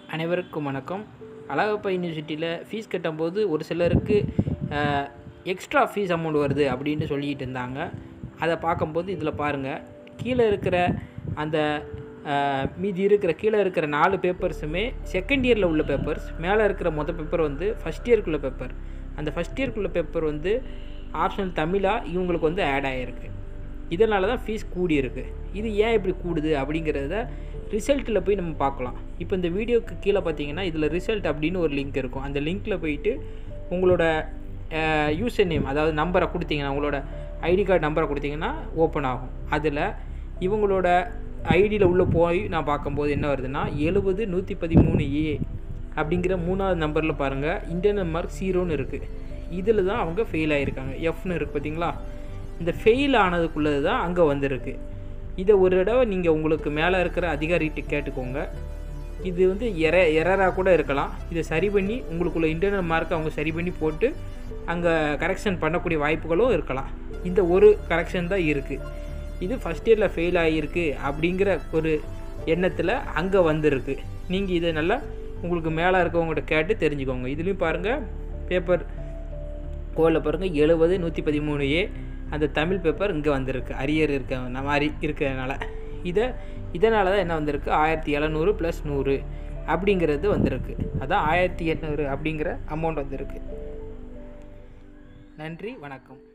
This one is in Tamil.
அனைவருக்கும் வணக்கம் அழகப்பா யூனிவர்சிட்டியில் ஃபீஸ் கட்டும்போது ஒரு சிலருக்கு எக்ஸ்ட்ரா ஃபீஸ் அமௌண்ட் வருது அப்படின்னு சொல்லிக்கிட்டு இருந்தாங்க அதை பார்க்கும்போது இதில் பாருங்கள் கீழே இருக்கிற அந்த அஹ், மீதி இருக்கிற கீழே இருக்கிற நாலு பேப்பர்ஸுமே செகண்ட் இயரில் உள்ள பேப்பர்ஸ் மேலே இருக்கிற மொத்த பேப்பர் வந்து ஃபஸ்ட் இயர்க்குள்ள பேப்பர் அந்த ஃபஸ்ட் இயர்க்குள்ள பேப்பர் வந்து ஆப்ஷனல் தமிழாக இவங்களுக்கு வந்து ஆட் ஆகிருக்கு இதனால தான் ஃபீஸ் கூடியிருக்கு இது ஏன் இப்படி கூடுது அப்படிங்கிறத ரிசல்ட்டில் போய் நம்ம பார்க்கலாம் இப்போ இந்த வீடியோக்கு கீழே பார்த்தீங்கன்னா இதில் ரிசல்ட் அப்படின்னு ஒரு லிங்க் இருக்கும் அந்த லிங்க்கில் போயிட்டு உங்களோட யூசர் நேம் அதாவது நம்பரை கொடுத்தீங்கன்னா உங்களோட ஐடி கார்டு நம்பரை கொடுத்தீங்கன்னா ஓப்பன் ஆகும் அதில் இவங்களோட ஐடியில் உள்ளே போய் நான் பார்க்கும்போது என்ன வருதுன்னா எழுபது நூற்றி பதிமூணு ஏ அப்படிங்கிற மூணாவது நம்பரில் பாருங்கள் இன்டர்னல் மார்க் ஜீரோன்னு இருக்குது இதில் தான் அவங்க ஃபெயில் ஆகியிருக்காங்க எஃப்னு இருக்குது பார்த்தீங்களா இந்த ஃபெயில் ஆனதுக்குள்ளது தான் அங்கே வந்திருக்கு இதை ஒரு தடவை நீங்கள் உங்களுக்கு மேலே இருக்கிற அதிகாரிகிட்ட கேட்டுக்கோங்க இது வந்து எர எரராக கூட இருக்கலாம் இதை சரி பண்ணி உங்களுக்குள்ள இன்டர்னல் மார்க்கை அவங்க சரி பண்ணி போட்டு அங்கே கரெக்ஷன் பண்ணக்கூடிய வாய்ப்புகளும் இருக்கலாம் இந்த ஒரு கரெக்ஷன் தான் இருக்குது இது ஃபஸ்ட் இயரில் ஃபெயில் ஆகியிருக்கு அப்படிங்கிற ஒரு எண்ணத்தில் அங்கே வந்திருக்கு நீங்கள் இதை நல்லா உங்களுக்கு மேலே இருக்கவங்ககிட்ட கேட்டு தெரிஞ்சுக்கோங்க இதுலேயும் பாருங்கள் பேப்பர் கோவில் பாருங்கள் எழுபது நூற்றி பதிமூணு ஏ அந்த தமிழ் பேப்பர் இங்கே வந்திருக்கு அரியர் இருக்க மாதிரி இருக்கிறதுனால இதை இதனால தான் என்ன வந்திருக்கு ஆயிரத்தி எழுநூறு ப்ளஸ் நூறு அப்படிங்கிறது வந்திருக்கு அதான் ஆயிரத்தி எட்நூறு அப்படிங்கிற அமௌண்ட் வந்திருக்கு நன்றி வணக்கம்